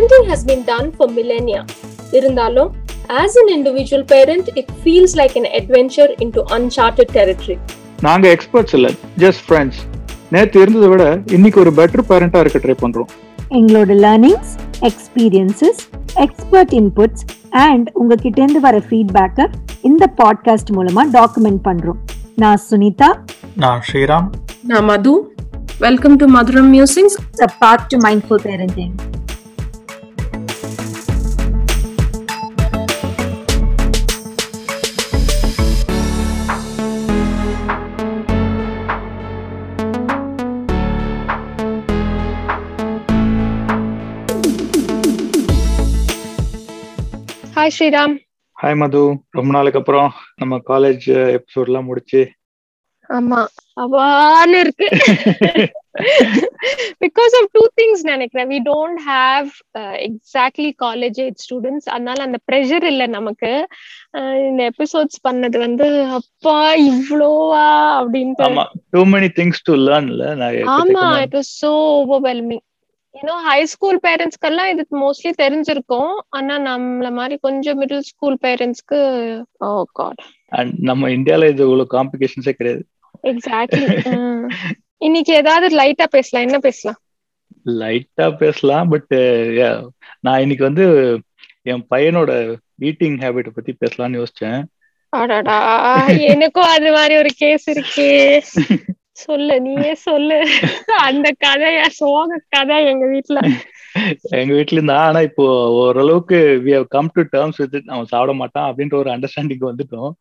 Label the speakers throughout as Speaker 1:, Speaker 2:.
Speaker 1: Parenting has been done for millennia. இருந்தாலும் as an individual parent, it feels like an adventure into uncharted territory.
Speaker 2: நாங்க experts இல்ல just friends நேத்து இருந்ததை விட இன்னைக்கு ஒரு பெட்டர் பேரண்டா இருக்க ட்ரை பண்றோம்
Speaker 3: எங்களோட learnings experiences expert inputs and உங்ககிட்ட இருந்து வர ஃபீட்பேக்கை இந்த பாட்காஸ்ட் மூலமா டாக்குமெண்ட் பண்றோம் நான் சுனிதா
Speaker 2: நான் ஸ்ரீராம்
Speaker 1: நான் Madhu welcome to Madhuram musings
Speaker 3: a path to mindful parenting
Speaker 1: hi Sriram
Speaker 2: hi Madhu ரொம்ப நாளுக்கு அப்புறம் நம்ம காலேஜ் எபிசோட்லாம் முடிச்சு
Speaker 1: ஆமா அவான்னு இருக்கு பிகாஸ் ஆஃப் டூ திங்ஸ் நினைக்கிறேன் we don't have exactly college age students அதனால அந்த ப்ரெஷர் இல்ல நமக்கு அஹ் இந்த எபிசோட்ஸ் பண்ணது வந்து அப்பா இவ்ளோவா அப்படின்ட்டு
Speaker 2: ஆமா டூ மெனி திங்ஸ் டு லேர்ன்ல நான்
Speaker 1: ஆமா
Speaker 2: எக்கச்சக்கமா-
Speaker 1: it was so overwhelming you know high school பேரண்ட்ஸ்க்கெல்லாம் இது மோஸ்ட்லி தெரிஞ்சிருக்கும் ஆனா நம்மள மாதிரி கொஞ்சம் மிடில் ஸ்கூல் பேரண்ட்ஸ்க்கு ஓ காட்
Speaker 2: and நம்ம இந்தியால இது இவ்வளவு காம்ப்ளிகேஷன்ஸே கிடையாது
Speaker 1: எக்ஸாக்ட்லி இன்னைக்கு ஏதாவது லைட்டா பேசலாம் என்ன பேசலாம்
Speaker 2: லைட்டா பேசலாம் பட் நான் இன்னைக்கு வந்து என் பையனோட ஈட்டிங் ஹேபிட் பத்தி பேசலாம்னு யோசிச்சேன்
Speaker 1: அடடா எனக்கும் அது மாதிரி ஒரு கேஸ் இருக்கே சொல்லு நீயே சொல்லு அந்த கதையா சோக கதை எங்க வீட்ல
Speaker 2: எங்க வீட்ல இருந்தா ஆனா இப்போ ஓரளவுக்கு we have come to terms with அவன் சாப்பிட மாட்டான் அப்படின்ற ஒரு அண்டர்ஸ்டாண்டிங் வந்துட்டோம்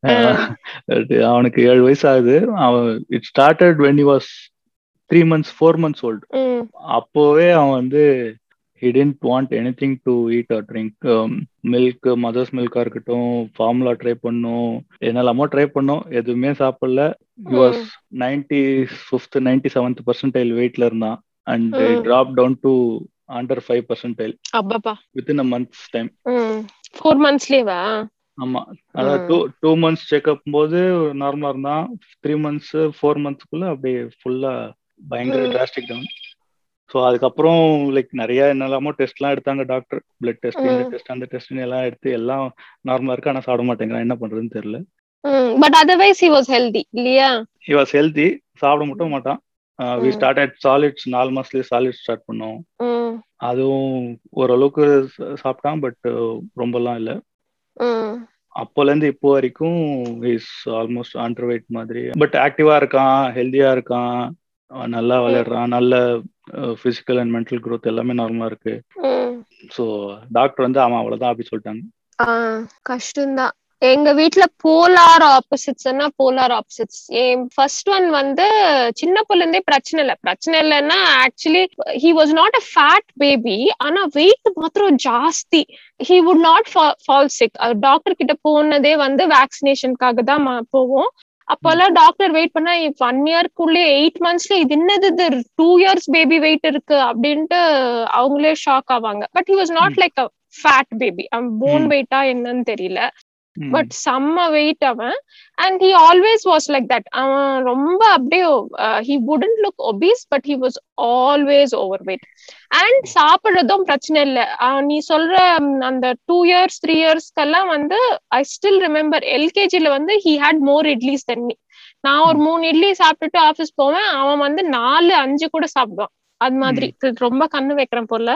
Speaker 2: அது அவனுக்கு ஏழு வயசு ஆகுது அவன் it started when he was three months four months old
Speaker 1: hmm,
Speaker 2: அப்போவே அவன் வந்து he didn't want anything to eat or drink milk mother's மில்கா இருக்கட்டும் ஃபார்முலா ட்ரை பண்ணோம் என்னெல்லாமோ ட்ரை பண்ணோம் எதுவுமே சாப்பிடல he was ninety fifth ninety seventh percentile வெயிட்ல இருந்தான் and
Speaker 1: hmm.
Speaker 2: Drop down to under five percentile
Speaker 1: அப்பப்பா
Speaker 2: within a months time
Speaker 1: four மந்த்ஸ்லயேவா
Speaker 2: ஆமா அதாவது
Speaker 1: ம்.
Speaker 2: டூ டூ மந்த்ஸ் செக்அப் போது நார்மலா இருந்தான் த்ரீ மந்த்ஸ் ஃபோர் மந்த்ஸ்க்குள்ள அப்படியே ஃபுல்லா பயங்கர
Speaker 1: ம்.
Speaker 2: டிராஸ்டிக் டவுன் ஸோ அதுக்கப்புறம் லைக் நிறைய என்னெல்லாமோ டெஸ்ட்லாம் எடுத்தாங்க டாக்டர் பிளட் டெஸ்ட் இந்த
Speaker 1: ம்.
Speaker 2: டெஸ்ட் அந்த டெஸ்ட் எல்லாம் எடுத்து எல்லாம் நார்மலா இருக்கு ஆனா சாப்பிட மாட்டேங்கிறான் என்ன பண்றதுன்னு தெரியல
Speaker 1: but otherwise he was healthy இல்லையா
Speaker 2: ஹி வாஸ் ஹெல்தி சாப்பிட மட்டும் மாட்டான் வி
Speaker 1: ம்.
Speaker 2: ஸ்டார்ட் அட் சாலிட்ஸ் நாலு மாசத்துலயே சாலிட் ஸ்டார்ட் பண்ணோம்
Speaker 1: ம்,
Speaker 2: அதுவும் ஓரளவுக்கு ச- சாப்பிட்டான் பட் ரொம்பலாம் இல்லை
Speaker 1: ம்,
Speaker 2: அப்போல இருந்து இப்போ வரைக்கும் இஸ் ஆல்மோஸ்ட் அண்டர் வெயிட் மாதிரி பட் ஆக்டிவா இருக்கான் ஹெல்தியா இருக்கான் அவன் நல்லா விளையாடுறான் நல்ல பிசிக்கல் அண்ட் மென்டல் growth எல்லாமே நார்மலா இருக்கு
Speaker 1: ம்.
Speaker 2: ஸோ டாக்டர் வந்து அவன் அவ்வளவுதான் அப்படி சொல்லிட்டாங்க
Speaker 1: ஆ, கஷ்டம்தான் எங்க வீட்ல போலார் ஆப்போசிட்ஸ்னா போலார் ஆப்போசிட்ஸ் என் ஃபர்ஸ்ட் ஒன் வந்து சின்ன பிள்ளை இருந்தே பிரச்சனை இல்லை பிரச்சனை இல்லைன்னா actually he was not a fat baby ஆனா வெயிட் மாத்திரம் ஜாஸ்தி he would not fall sick doctor கிட்ட போனதே வந்து வேக்சினேஷனுக்காக தான் ம- போவோம் அப்போல்லாம் டாக்டர் வெயிட் பண்ணா ஒன் இயர்க்குள்ளே எயிட் மந்த்ஸ்ல இது என்னது இது டூ இயர்ஸ் பேபி வெயிட் இருக்கு அப்படின்ட்டு அவங்களே ஷாக் ஆவாங்க but he was not
Speaker 2: hmm.
Speaker 1: Like a fat baby அவன் போன்
Speaker 2: ம்.
Speaker 1: வெயிட்டா என்னன்னு தெரியல
Speaker 2: ம்.
Speaker 1: பட் செம்ம வெயிட் அவன் and he always was like that அவன் ரொம்ப அப்படியே he wouldn't look obese but he was always over weight and சாப்பிடுறதும் பிரச்சனை இல்லை நீ சொல்ற ம், அந்த டூ இயர்ஸ் த்ரீ இயர்ஸ்க்கெல்லாம் வந்து ஐ ஸ்டில் ரிமெம்பர் எல்கேஜில வந்து he had more idlis than me நான் ஒரு மூணு இட்லி சாப்பிட்டுட்டு ஆஃபீஸ் போவேன் அவன் வந்து நாலு அஞ்சு கூட சாப்பிடுவான் அது மாதிரி இது ரொம்ப கண்ணு வைக்கிறேன் போல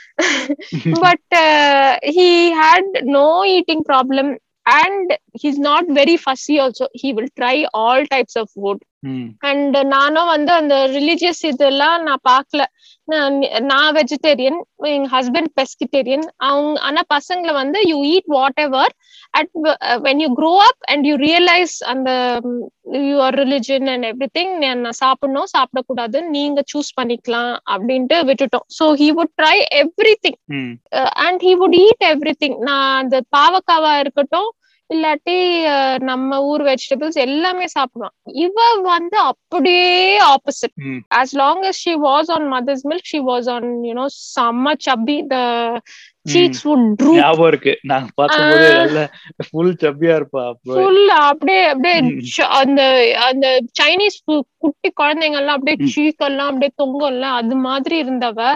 Speaker 1: but he had no eating problem and he's not very fussy also he will try all types of food
Speaker 2: hmm.
Speaker 1: And நானும் வந்து அந்த ரிலீஜியஸ் இதெல்லாம் நான் பார்க்கல நான் நான் வெஜிடேரியன் எங்க ஹஸ்பண்ட் பெஸ்கிட்டேரியன் அவங்க ஆனா பசங்களை வந்து you eat whatever at when you grow up and you realise அந்த your religion and everything நான் சாப்பிடணும் சாப்பிடக்கூடாது நீங்க சூஸ் பண்ணிக்கலாம் அப்படின்ட்டு விட்டுட்டோம் so he would try everything
Speaker 2: hmm.
Speaker 1: And he would eat everything நான் அந்த பாவக்காவா இருக்கட்டும் இல்லாட்டி அஹ், நம்ம ஊர் வெஜிடபிள்ஸ் எல்லாமே சாப்பிடுவான் இவ வந்து அப்படியே ஆப்போசிட்
Speaker 2: ம்.
Speaker 1: as long as she was on mother's milk she was on you know summer chubby the cheeks would droop
Speaker 2: ஞாபகம் இருக்கு நான் பார்த்தபோது
Speaker 1: ஆ.
Speaker 2: நல்ல ஃபுல் சப்பியா இருப்பா அப்போ
Speaker 1: full அப்படியே அப்படியே
Speaker 2: ம்.
Speaker 1: ch- அந்த அந்த சைனீஸ் குட்டி குழந்தைங்க எல்லாம் அப்படியே
Speaker 2: ம்.
Speaker 1: சீக்கெல்லாம் அப்படியே தொங்கல்ல அது மாதிரி இருந்தவ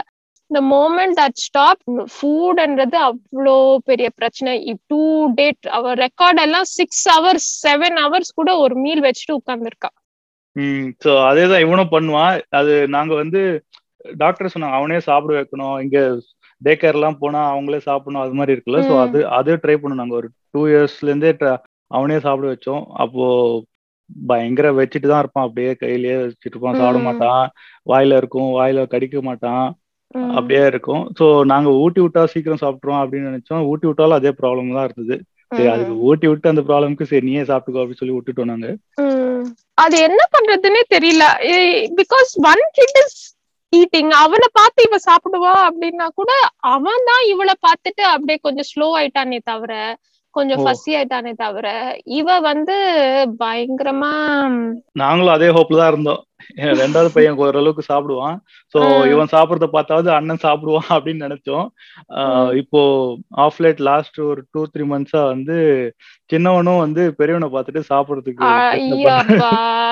Speaker 1: the moment that stopped ஃபுட்ன்றது அவ்வளோ பெரிய பிரச்சனை டூ டேட் அவர் ரெக்கார்ட் எல்லாம் சிக்ஸ் ஹவர்ஸ் செவன் ஹவர்ஸ் கூட ஒரு மீல் வச்சுட்டு உட்கார்ந்துருக்கா
Speaker 2: ம் ஸோ அதேதான் இவனும் பண்ணுவான் அது நாங்க வந்து டாக்டர் சொன்னாங்க அவனே சாப்பிட வைக்கணும் இங்க டே கேர்லாம் போனா அவங்களே சாப்பிடணும் அது மாதிரி இருக்குல்ல ஸோ
Speaker 1: ம்.
Speaker 2: அது அது ட்ரை பண்ணோம் நாங்க ஒரு டூ இயர்ஸ்ல இருந்தே try- அவனே சாப்பிட வச்சோம் அப்போ பயங்கர வச்சுட்டு தான் இருப்பான் அப்படியே கையிலேயே வச்சுட்டு இருப்பான் சாப்பிட
Speaker 1: ம்.
Speaker 2: மாட்டான் வாயில இருக்கும் வாயில கடிக்க மாட்டான்
Speaker 1: ம்.
Speaker 2: அப்படியே இருக்கும் ஸோ நாங்க ஊட்டி விட்டா சீக்கிரம் சாப்பிட்றோம் அப்படின்னு நினைச்சோம் ஊட்டி விட்டாலும் அதே ப்ராப்ளம் தான் இருந்தது சரி அதுக்கு ஊட்டி விட்டு அந்த ப்ராப்ளம்க்கு சரி நீயே சாப்பிட்டுக்கோ அப்படின்னு சொல்லி விட்டுட்டோம் நாங்க
Speaker 1: ம். அது என்ன பண்றதுன்னே தெரியல because one kid is eating அவளை பார்த்து இவ சாப்பிடுவா அப்படின்னா கூட அவன் தான் இவளை பார்த்துட்டு அப்படியே கொஞ்சம் ஸ்லோ ஆயிட்டானே தவிர கொஞ்சம்
Speaker 2: ஓ.
Speaker 1: ஃபசி ஆயிட்டானே தவிர இவ வந்து பயங்கரமா
Speaker 2: நாங்களும் அதே ஹோப்ல தான் இருந்தோம் என் ரெண்டாவது பையன் ஓரளவுக்கு சாப்பிடுவான் சோ
Speaker 1: ம்.
Speaker 2: இவன் சாப்பிடறத பார்த்தாவது அண்ணன் சாப்பிடுவான் அப்படின்னு நினைச்சோம் ஆஹ்
Speaker 1: ம்.
Speaker 2: இப்போ ஆஃப் லைட் லாஸ்ட் ஒரு டூ த்ரீ மந்த்ஸா வந்து சின்னவனும் வந்து பெரியவனை பார்த்துட்டு சாப்பிடறதுக்கு பிரச்சனை பண்றான்.
Speaker 1: ஐயப்பா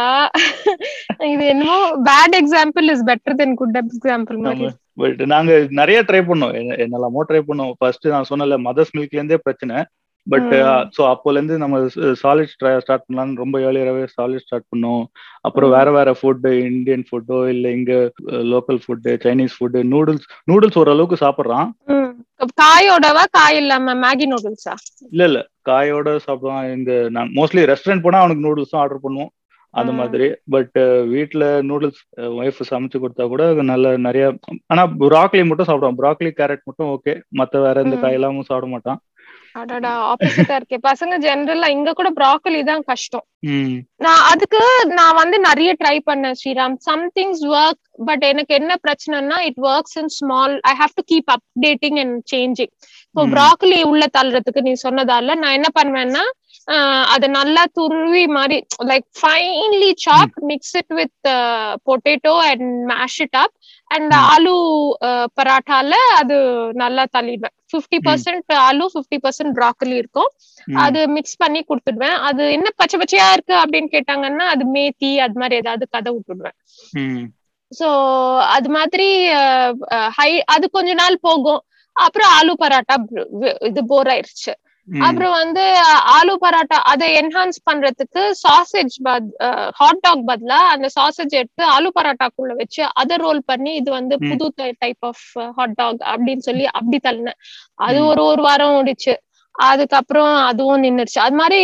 Speaker 1: இது என்னமோ bad example is better than good example மாதிரி
Speaker 2: பட் நாங்க நிறைய ட்ரை பண்ணோம் என்ன- என்னெல்லாமோ ட்ரை பண்ணோம் ஃபர்ஸ்ட் நான் சொன்னல மதர்ஸ் மில்க்ல இருந்தே பிரச்சனை பட்
Speaker 1: ம்.
Speaker 2: ஸோ அப்போல இருந்து நம்ம சாலிட் ஸ்டார்ட் பண்ணலாம்னு ரொம்ப ஏர்லியராகவே சாலிட் ஸ்டார்ட் பண்ணோம் அப்புறம்
Speaker 1: ம்.
Speaker 2: வேற வேற ஃபுட் இந்தியன் ஃபுட்டோ இல்ல இங்க local food Chinese food noodles noodles ஓரளவுக்கு சாப்பிட்றான்
Speaker 1: ம். காயோடவா காய் இல்லாம மேகி நூடுல்ஸா
Speaker 2: இல்ல இல்ல காயோட சாப்பிடுவான் இங்க நான் மோஸ்ட்லி ரெஸ்டாரண்ட் போனா அவனுக்கு நூடுல்ஸ் தான் ஆர்டர் பண்ணுவோம் அந்த
Speaker 1: ம்.
Speaker 2: மாதிரி பட் வீட்ல நூடுல்ஸ் ஒய்ஃப் சமைச்சு கொடுத்தா கூட நல்ல நிறைய ஆனா ப்ராக்லி மட்டும் சாப்பிடுவான் ப்ராக்லி கேரட் மட்டும் ஓகே மத்த வேற எந்த
Speaker 1: ம்.
Speaker 2: காய் எல்லாமும் சாப்பிட மாட்டான்
Speaker 1: அடடா ஆப்போசிட்டா இருக்கே பசங்க ஜெனரலா இங்க கூட ப்ராக்கலி தான் கஷ்டம்
Speaker 2: ம்
Speaker 1: நான் அதுக்கு நான் வந்து நிறைய ட்ரை பண்ணேன் ஸ்ரீராம் சம்திங்ஸ் ஒர்க் பட் எனக்கு என்ன பிரச்சனைனா it works in small I have to keep updating and changing இப்போ
Speaker 2: ம்.
Speaker 1: ப்ராக்கலி உள்ள தள்ளுறதுக்கு நீ சொன்னதால நான் என்ன பண்ணுவேன்னா ஆஹ் அதை நல்லா துருவி மாதிரி like finely chop mix it with potato and mash it up and
Speaker 2: hmm.
Speaker 1: Aloo பராட்டால அது நல்லா தள்ளிடுவேன் fifty percent aloo fifty percent broccoli இருக்கும்
Speaker 2: ம்.
Speaker 1: அது மிக்ஸ் பண்ணி கொடுத்துடுவேன் அது என்ன பச்சை பச்சையா இருக்கு அப்படின்னு கேட்டாங்கன்னா அது மேத்தி அது மாதிரி ஏதாவது கதை விட்டுடுவேன்
Speaker 2: ம்
Speaker 1: சோ அது மாதிரி ஹை அது கொஞ்ச நாள் போகும் அப்புறம் ஆலு பராட்டா br- வி- இது போர் ஆயிருச்சு
Speaker 2: ம்.
Speaker 1: அப்புறம் வந்து அஹ், ஆலு பராட்டா அதை என்ஹான்ஸ் பண்றதுக்கு சாசேஜ் ஹாட் டாக் பதிலா அந்த சாசேஜ் எடுத்து ஆலு பராட்டாக்குள்ள வச்சு அதை ரோல் பண்ணி இது வந்து
Speaker 2: ம்.
Speaker 1: புது டைப் ஆஃப் ஹாட் டாக் அப்படின்னு சொல்லி அப்படி தள்ளினேன் அது
Speaker 2: ம்.
Speaker 1: ஒரு ஒரு வாரம் ஓடிச்சு அதுக்கப்புறம் அதுவும் நின்னுருச்சு அது மாதிரி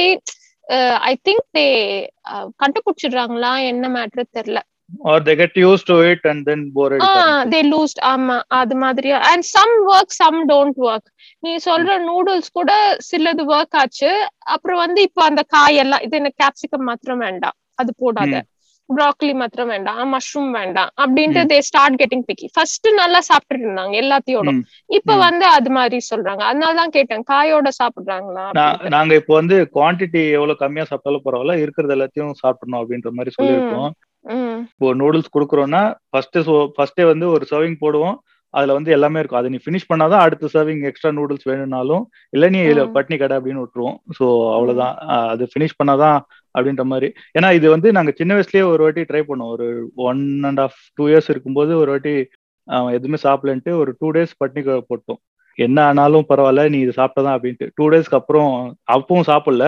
Speaker 1: ஐ திங்க் தே கண்டுபிடிச்சிடுறாங்களா என்ன மேட்ரு தெரியல
Speaker 2: or they get used to it and then bore அடிப்பாங்க
Speaker 1: தே லூஸ்ட் ஆமா அது மாதிரி and some work some don't work நீ சொல்ற நூடுல்ஸ் கூட சிலது ஒர்க் ஆச்சு அப்புறம் வந்து இப்போ அந்த காயெல்லாம் இது எனக்கு கேப்சிகம் மாத்திரம் வேண்டாம் அது போடாத
Speaker 2: ம்.
Speaker 1: ப்ராக்கலி மாத்திரம் வேண்டாம் மஷ்ரூம் வேண்டாம் அப்படின்ட்டு
Speaker 2: ம்.
Speaker 1: They start getting picky first நல்லா சாப்பிட்டுட்டு இருந்தாங்க எல்லாத்தையோட
Speaker 2: ம்.
Speaker 1: இப்ப
Speaker 2: ம்.
Speaker 1: வந்து அது மாதிரி சொல்றாங்க அதனால தான் கேட்டேன் காயோட சாப்பிடுறாங்களா
Speaker 2: நான்
Speaker 1: அப்படின்ட்டு.
Speaker 2: நாங்க இப்போ வந்து குவாண்டிட்டி எவ்வளவு கம்மியா சாப்பிட்டாலும் பரவாயில்ல இருக்கிறது எல்லாத்தையும் சாப்பிடணும் அப்படின்ற மாதிரி சொல்லியிருக்கோம்
Speaker 1: ம்
Speaker 2: இப்போ நூடுல்ஸ் கொடுக்குறோம்னா ஃபர்ஸ்ட் ஃபர்ஸ்டே வந்து ஒரு சர்விங் போடுவோம் அதுல வந்து எல்லாமே இருக்கும் அதை நீ ஃபினிஷ் பண்ணாதான் அடுத்த சர்விங் எக்ஸ்ட்ரா நூடுல்ஸ் வேணும்னாலும் இல்ல நீ இதுல
Speaker 1: ம்.
Speaker 2: பட்னி கடை அப்படின்னு விட்டுருவோம் ஸோ அவ்வளவுதான் அஹ் அது ஃபினிஷ் பண்ணாதான் அப்படின்ற மாதிரி ஏன்னா இது வந்து நாங்க சின்ன வயசுலயே ஒரு வாட்டி ட்ரை பண்ணோம் ஒரு one and half two years இருக்கும்போது ஒரு வாட்டி அவன் எதுவுமே சாப்பிடலன்ட்டு ஒரு டூ டேஸ் பட்னி க- போட்டோம் என்ன ஆனாலும் பரவாயில்ல நீ இது சாப்பிட்டதான் அப்படின்ட்டு டூ டேஸ்க்கு அப்புறம் அப்பவும் சாப்பிடல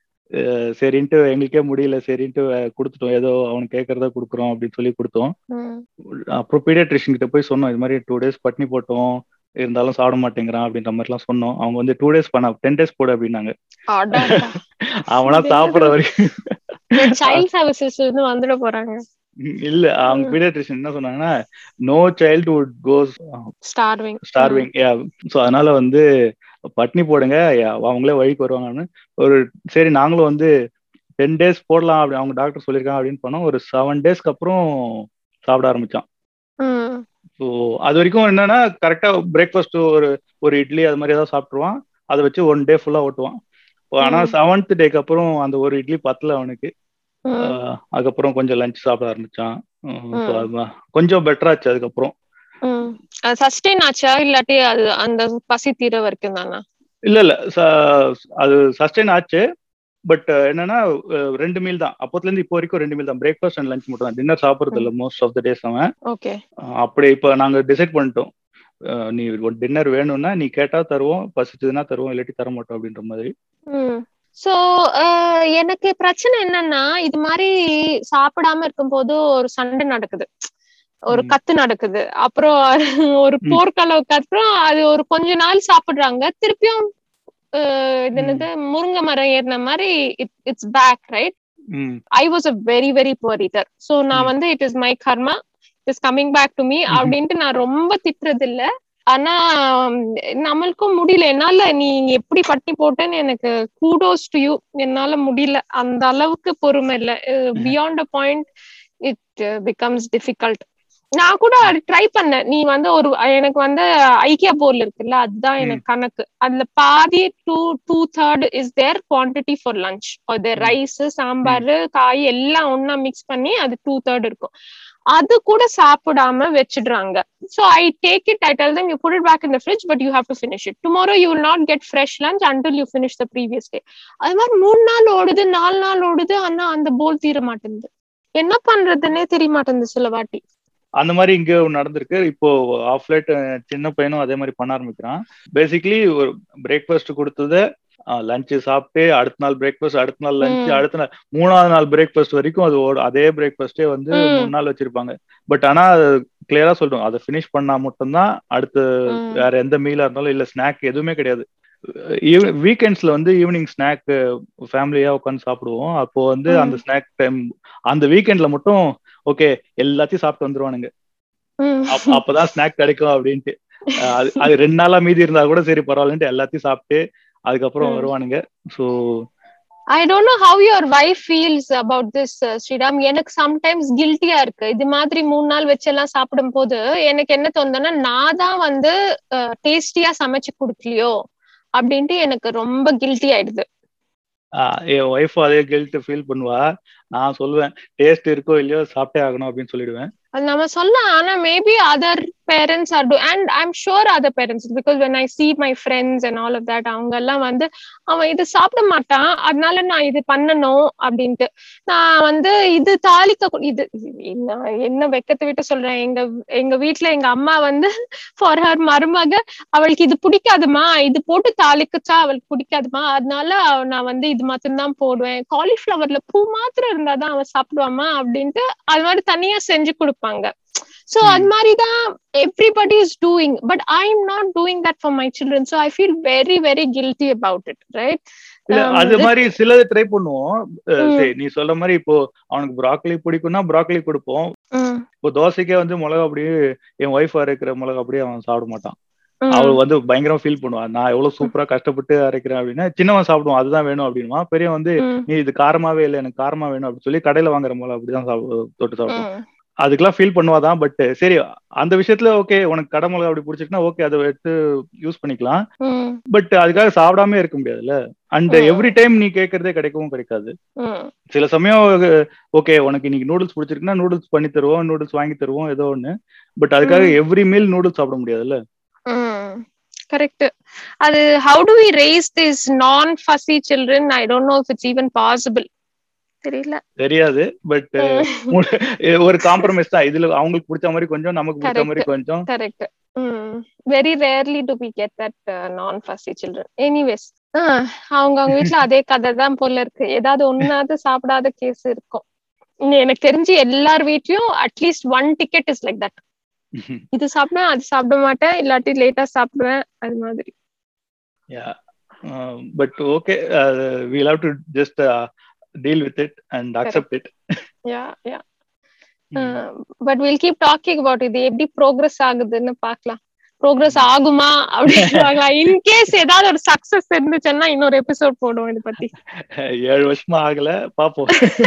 Speaker 2: அஹ் சரின்ட்டு எங்களுக்கே முடியல சரின்ட்டு அஹ் கொடுத்துட்டோம் ஏதோ அவனுக்கு கேட்கறத கொடுக்குறோம் அப்படின்னு சொல்லி கொடுத்தோம்
Speaker 1: ம்
Speaker 2: அப்புறம் பீடியாட்ரிஷியன் கிட்ட போய் சொன்னோம் இது மாதிரி டூ டேஸ் பட்னி போட்டோம் இருந்தாலும் சாப்பிட மாட்டேங்கிறான் அப்படின்ற மாதிரிலாம் சொன்னோம் அவங்க வந்து டூ டேஸ் பண்ண டென் டேஸ் போடு அப்படின்னாங்க
Speaker 1: அடடா.
Speaker 2: அவனா சாப்பிடுற வரைக்கும்
Speaker 1: சைல்ட் சர்வீசஸ் வந்துட போறாங்க
Speaker 2: இல்ல அவங்க பீடியாட்ரிஷியன் என்ன சொன்னாங்கன்னா no child would goes
Speaker 1: starving
Speaker 2: starving so அதனால வந்து பட்னி போடுங்க yeah, அவங்களே வழிக்கு வருவாங்கன்னு ஒரு சரி நாங்களும் வந்து டென் டேஸ் போடலாம் அப்படி அவங்க டாக்டர் சொல்லியிருக்காங்க அப்படின்னு பண்ணோம் ஒரு செவன் டேஸ்க்கு அப்புறம் சாப்பிட ஆரம்பிச்சான்
Speaker 1: ம்
Speaker 2: ஸோ அது வரைக்கும் என்னன்னா கரெக்டா பிரேக்ஃபாஸ்ட் ஒரு ஒரு இட்லி அது மாதிரி ஏதாவது சாப்பிட்டுருவான் அதை வச்சு ஒன் டே ஃபுல்லா ஓட்டுவான் ஆனா
Speaker 1: ம்.
Speaker 2: செவன்த் டேக்கு அப்புறம் அந்த ஒரு இட்லி பத்தல அவனுக்கு
Speaker 1: ம்
Speaker 2: ஆஹ் அதுக்கப்புறம் கொஞ்சம் லஞ்ச் சாப்பிட ஆரம்பிச்சான் ஸோ
Speaker 1: ம்.
Speaker 2: அதுதான் கொஞ்சம் பெட்டராச்சு அதுக்கப்புறம்
Speaker 1: ம் சஸ்டெயின் ஆச்சா இல்லாட்டி அது அந்த பசி தீர வரைக்கும் தானா
Speaker 2: இல்ல இல்ல ச- அது சஸ்டெயின் ஆச்சு பட் என்னன்னா அஹ் ரெண்டு மீல் தான் அப்போத்துல இருந்து இப்போ வரைக்கும் ரெண்டு மீல் தான் பிரேக்ஃபாஸ்ட் அண்ட் லஞ்ச் மட்டும் தான் டின்னர் சாப்பிடுறது இல்ல மோஸ்ட் ஆஃப் த டேஸ் அவன்
Speaker 1: ஓகே
Speaker 2: அஹ் அப்படி இப்போ நாங்க டிசைட் பண்ணிட்டோம் நீ டின்னர் வேணும்னா நீ கேட்டா தருவோம் பசிச்சதுன்னா தருவோம் இல்லாட்டி தர மாட்டோம் அப்படின்ற மாதிரி
Speaker 1: சோ எனக்கு பிரச்சனை என்னன்னா இது மாதிரி சாப்பிடாம இருக்கும்போது ஒரு சண்டை நடக்குது ஒரு கத்து நடக்குது அப்புறம் ஒரு போர்க்களவுக்கு அப்புறம் அது ஒரு கொஞ்ச நாள் சாப்பிடுறாங்க திருப்பியும் இது என்னது முருங்கை மரம் ஏறின மாதிரி it's back right I was a very very poor eater so நான் வந்து it is my karma it is coming back to me அப்படின்ட்டு நான் ரொம்ப திட்டுறது இல்ல ஆனா நம்மளுக்கும் முடியல என்னால நீ எப்படி பட்டி போட்டேன்னு எனக்கு கூடோஸ் டு யூ என்னால முடியல அந்த அளவுக்கு பொறுமை இல்ல beyond a point it becomes difficult நான் கூட ட்ரை பண்ணேன் நீ வந்து ஒரு எனக்கு வந்து ஐக்கியா போர்ல இருக்குல்ல அதுதான் எனக்கு கணக்கு அதுல பாதி to two third is their quantity for lunch their rice sambar காய் எல்லாம் ஒன்னா மிக்ஸ் பண்ணி அது டூ தேர்ட் இருக்கும் அது கூட சாப்பிடாம வச்சிடுறாங்க so I take it I tell them you put it back in the fridge but you have to finish it tomorrow you will not get fresh lunch until you finish the previous day அது மாதிரி மூணு நாள் ஓடுது நாலு நாள் ஓடுது ஆனா அந்த போல் தீர மாட்டேங்குது என்ன பண்றதுன்னே தெரிய மாட்டேங்குது சில வாட்டி
Speaker 2: அந்த மாதிரி இங்க நடந்திருக்கு இப்போ ஆஃப் லைட் சின்ன பையனும் அதே மாதிரி பண்ண ஆரம்பிக்கிறான் பேசிக்கலி ஒரு பிரேக்ஃபாஸ்ட் கொடுத்தது லஞ்ச் சாப்பிட்டு அடுத்த நாள் பிரேக்ஃபாஸ்ட் அடுத்த நாள் லஞ்ச் அடுத்த நாள் மூணாவது நாள் பிரேக்ஃபாஸ்ட் வரைக்கும் அது அதே பிரேக்ஃபாஸ்டே வந்து மூணு நாள் வச்சிருப்பாங்க பட் ஆனா கிளியரா சொல்றோம் அதை பினிஷ் பண்ணா மட்டும்தான் அடுத்து வேற எந்த மீலா இருந்தாலும் இல்ல ஸ்நாக் எதுவுமே கிடையாது வீக்கெண்ட்ஸ்ல வந்து ஈவினிங் ஸ்நாக் ஃபேமிலியா உட்காந்து சாப்பிடுவோம் அப்போ வந்து அந்த ஸ்நாக் டைம் அந்த வீக்கெண்ட்ல மட்டும் ஓகே எல்லாத்தையும் சாப்பிட்டு வந்துருவானுங்க அப்பதான் ஸ்நாக் கிடைக்கும் அப்படின்ட்டு அது ரெண்டு நாளா மீதி இருந்தா கூட சரி பரவாயில்லன்ட்டு எல்லாத்தையும் சாப்பிட்டு அதுக்கப்புறம் வருவானுங்க so
Speaker 1: I don't know how your wife feels about this Sriram எனக்கு சம்டைம்ஸ் கில்ட்டியா இருக்கு இது மாதிரி மூணு நாள் வச்சு எல்லாம் சாப்பிடும் போது எனக்கு என்ன தோணுதுன்னா நான் தான் வந்து டேஸ்டியா சமைச்சு கொடுக்கலையோ அப்படின்ட்டு எனக்கு ரொம்ப கில்ட்டி ஆயிடுது
Speaker 2: என் ஒய்ஃப் அதே கில்ட் ஃபீல் பண்ணுவா நான் சொல்லுவேன் டேஸ்ட் இருக்கோ இல்லையோ சாப்பிட்டே ஆகணும் அப்படின்னு சொல்லிடுவேன்
Speaker 1: அது நம்ம சொல்லலாம் ஆனா maybe other parents are too and I am sure other parents because when I see my friends and all of that அவங்க எல்லாம் வந்து அவன் இது சாப்பிட மாட்டான் அதனால நான் இது பண்ணணும் அப்படின்ட்டு நான் வந்து இது தாளிக்க இது என்ன வெக்கத்தை விட்டு சொல்றேன் எங்க எங்க வீட்டுல எங்க அம்மா வந்து ஃபார் ஹர் மருமக அவளுக்கு இது பிடிக்காதுமா இது போட்டு தாளிக்கச்சா அவளுக்கு பிடிக்காதுமா அதனால நான் வந்து இது மாத்திரம் போடுவேன் காலிஃபிளவர்ல பூ மாத்திரம் இருந்தாதான் அவன் சாப்பிடுவாமா அப்படின்ட்டு அது மாதிரி தனியா செஞ்சு கொடுப்பேன் இருப்பாங்க சோ அது மாதிரிதான் everybody is doing but I am not doing that for my children so I feel very very guilty about it right
Speaker 2: அது மாதிரி சிலது ட்ரை பண்ணுவோம் சரி நீ சொல்ற மாதிரி இப்போ அவனுக்கு ப்ராக்கலி பிடிக்கும்னா ப்ராக்கலி கொடுப்போம் இப்போ தோசைக்கே வந்து மிளகா அப்படியே என் ஒய்ஃப் அரைக்கிற மிளகா அப்படியே அவன் சாப்பிட மாட்டான் அவள் வந்து பயங்கரமா ஃபீல் பண்ணுவான் நான் எவ்வளவு சூப்பரா கஷ்டப்பட்டு அரைக்கிறேன் அப்படின்னா சின்னவன் சாப்பிடுவான் அதுதான் வேணும் அப்படின்வா பெரிய வந்து நீ இது காரமாவே இல்லை எனக்கு காரமா வேணும் அப்படின்னு சொல்லி கடையில வாங்குற மிளகா அப்படிதான் தொட்டு சாப்பிடுவோம் அதுக்கெல்லாம் ஃபீல் பண்ணுவாதான் பட் சரி அந்த விஷயத்துல ஓகே உனக்கு கடை மிளகா அப்படி பிடிச்சிருக்குன்னா ஓகே அதை எடுத்து யூஸ் பண்ணிக்கலாம் பட் அதுக்காக சாப்பிடாம இருக்க முடியாதுல்ல அண்ட் எவ்ரி டைம் நீ கேட்கறதே கிடைக்கவும் கிடைக்காது சில சமயம் ஓகே உனக்கு இன்னைக்கு நூடுல்ஸ் பிடிச்சிருக்குன்னா நூடுல்ஸ் பண்ணி தருவோம் நூடுல்ஸ் வாங்கி தருவோம் ஏதோ ஒண்ணு பட் அதுக்காக எவ்ரி மீல் நூடுல்ஸ் சாப்பிட முடியாதுல்ல
Speaker 1: கரெக்ட் அது how do we raise this non fussy children I don't know if it's even possible தெரியல
Speaker 2: தெரியாது பட் ஒரு காம்ப்ரமைஸ் தான் இதுல அவங்களுக்கு பிடிச்ச மாதிரி கொஞ்சம் நமக்கு பிடிச்ச மாதிரி கொஞ்சம்
Speaker 1: correct very rarely to be get that non fussy children anyways அவங்க அவங்க வீட்ல அதே கதை தான் போல இருக்கு ஏதாவது ஒன்னாவது சாப்பிடாத கேஸ் இருக்கும் எனக்கு தெரிஞ்சு எல்லார் வீட்லயும் at least one ticket is like that இது சாப்பிடுவேன் அது சாப்பிட மாட்டேன் இல்லாட்டி லேட்டா சாப்பிடுவேன் அது மாதிரி
Speaker 2: but okay we love to just deal with it and accept it
Speaker 1: yeah yeah but will keep talking about இது எப்படி ப்ரோக்ரஸ் ஆகுதுன்னு பார்க்கலாம் ப்ரோக்ரஸ் ஆகுமா அப்படின்னு இன்கேஸ் ஏதாவது ஒரு சக்சஸ் இருந்துச்சுன்னா இன்னொரு எபிசோட் போடுவோம் இதை பத்தி
Speaker 2: ஏழு வருஷமா ஆகல பாப்போம்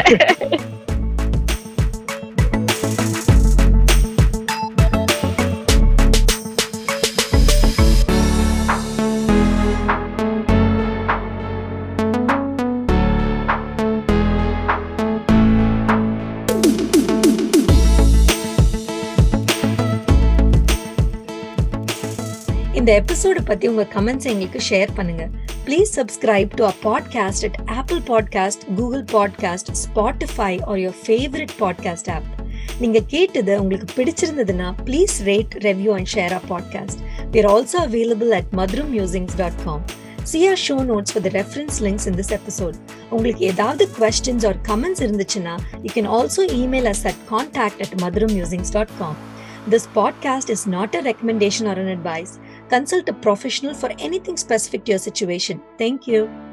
Speaker 3: இந்த எபிசோடு பத்தி உங்க கமெண்ட்ஸ் எங்களுக்கு ஷேர் பண்ணுங்க please subscribe to a podcast at Apple podcast Google podcast Spotify or your favourite podcast app நீங்க கேட்டது உங்களுக்கு பிடிச்சிருந்ததுன்னா please rate review and share our podcast We are also available at madrummusings.com. See our show notes for the reference links in this episode. உங்களுக்கு ஏதாவது questions or comments இருந்துச்சுன்னா you can also email us at contact at madrummusings.com. This podcast is not a recommendation or an advice. Consult a professional for anything specific to your situation. Thank you.